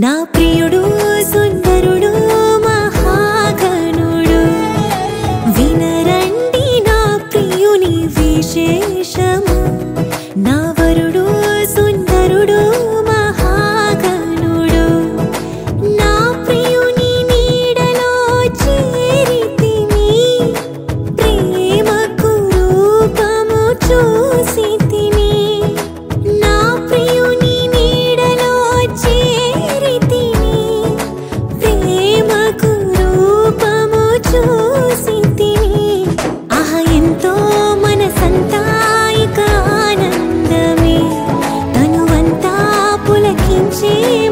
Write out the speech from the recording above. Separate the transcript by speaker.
Speaker 1: నా ప్రియుడు సుందరుడు మహాగణుడు వినరండి నా ప్రియుని విశేషము నా వరుడు సుందరుడు మహాగణుడు నా ప్రియుని నీడలో చేరితిని ప్రేమకు రూపము చూసితిని నా ప్రియుని నీడలో చేరితిని ప్రేమకు రూపము చూసితిని ఆహా ఎంతో మనసంతా ఇక ఆనందమే తనువంతా పులకించే